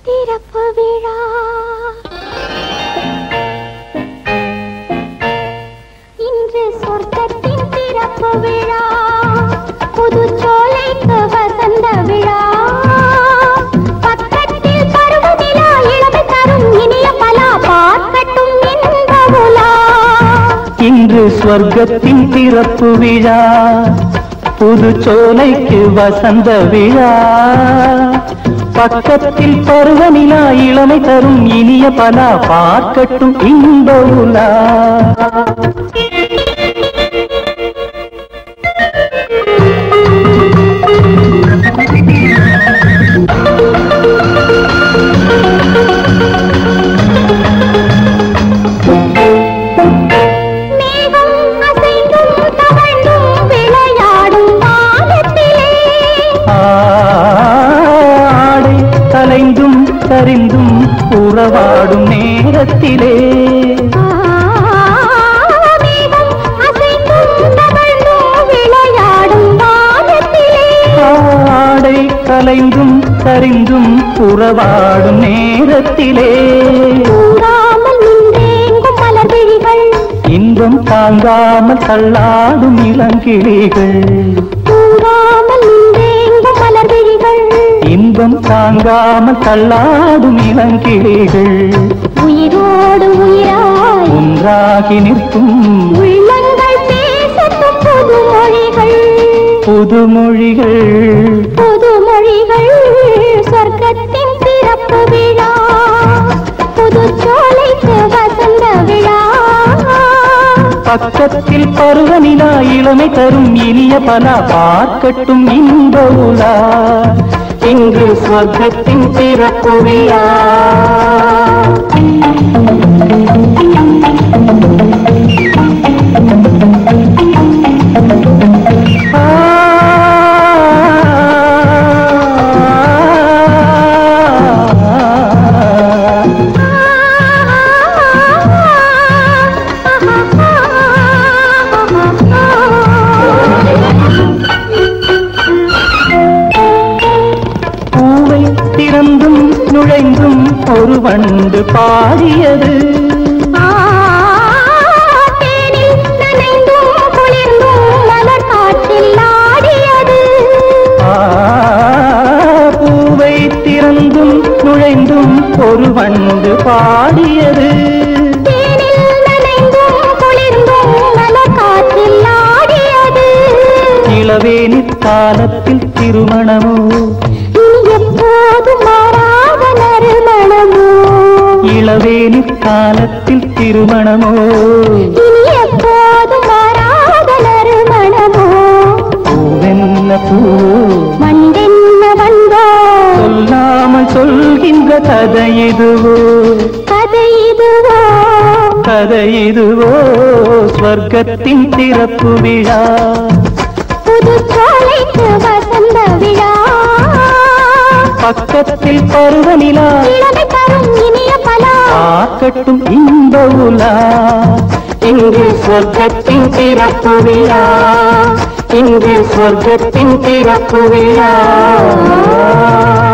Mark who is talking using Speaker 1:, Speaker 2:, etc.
Speaker 1: திறப்பு விழா இன்று சொர்க்கத்தின் திறப்பு விழா புது சோலைக்கு வசந்த விழா பக்கத்தில் பருவநிலா இளமை தரும் இனிய பலா பார்க்கட்டும் இன்ப உலா
Speaker 2: இன்று ஸ்வர்க்கத்தின் பிறப்பு விழா புது சோலைக்கு வசந்த விழா பக்கத்தில் பருவநிலா இளமை தரும் இனிய பலா பார்க்கட்டும் இன்ப உலா
Speaker 1: மேகம் அசைந்தும் தவழ்ந்தும் விளையாடும் வானத்திலே
Speaker 2: ஆடை கலைந்தும் சரிந்தும் உறவாடும் நேரத்திலே
Speaker 1: மேகம் அசைந்தும் தவழ்ந்தும் விளையாடும் வானத்திலே
Speaker 2: ஆடை கலைந்தும் சரிந்தும் உறவாடும் நேரத்திலே
Speaker 1: கூறாமல் நின்றேங்கும் மலர் விழிகள்
Speaker 2: இன்பம் தாங்காமல் தள்ளாடும் இளங்கிளிகள்
Speaker 1: கூறாமல் நின்றேங்கும் மலர் விழிகள்
Speaker 2: இன்பம் தாங்காமல் தள்ளாடும் இளங்கிளிகள்
Speaker 1: உயிரோடு உயிராய்
Speaker 2: ஒன்றாகி நிற்கும்
Speaker 1: உள்ளங்கள் பேசட்டும் புது மொழிகள்
Speaker 2: புதுமொழிகள்
Speaker 1: புது மொழிகள் சொர்க்கத்தின் சிறப்பு விழா புது சோலைக்கு வசந்த விழா
Speaker 2: பக்கத்தில் பருவநிலா இளமை தரும் இனிய பல பார்க்கட்டும் இன்ப உலா இங்கு சொர்க்கத்தின் பிறப்பு விழா பூவை திறந்தும் நுழைந்தும் ஒரு வண்டு பாடியது
Speaker 1: தேனில் நனைந்தும் குளிர்ந்தும் மலர் காற்றில் ஆடியது
Speaker 2: ஆ, பூவை திறந்தும் நுழைந்தும் ஒரு வண்டு பாடியது
Speaker 1: தேனில் நனைந்தும் குளிர்ந்தும் மலர் காற்றில் ஆடியது
Speaker 2: இளவேனிற் காலத்தில் திருமணமோ
Speaker 1: இனி எப்போதும் மாறாத நறுமணமோ
Speaker 2: இளவேனிற் காலத்தில் திருமணமோ
Speaker 1: இனி எப்போதும் மாறாத நறுமணமோ
Speaker 2: பூவென்ன பூ
Speaker 1: மண்டென்ன வந்தோ
Speaker 2: சொல்லாமல் சொல்கின்ற கதை இதுவோ
Speaker 1: கதை இதுவோ
Speaker 2: கதை இதுவோ ஸ்வர்க்கத்தின் திறப்பு விழா
Speaker 1: புது சோலைக்கு வசந்த விழா
Speaker 2: பக்கத்தில் பருவநிலா
Speaker 1: இளமை தரும் இனிய பலா
Speaker 2: பார்க்கட்டும் இந்த உலா இங்கு சொர்க்கத்தின் திறப்பு விழா இங்கு சொர்க்கத்தின் திறப்பு விழா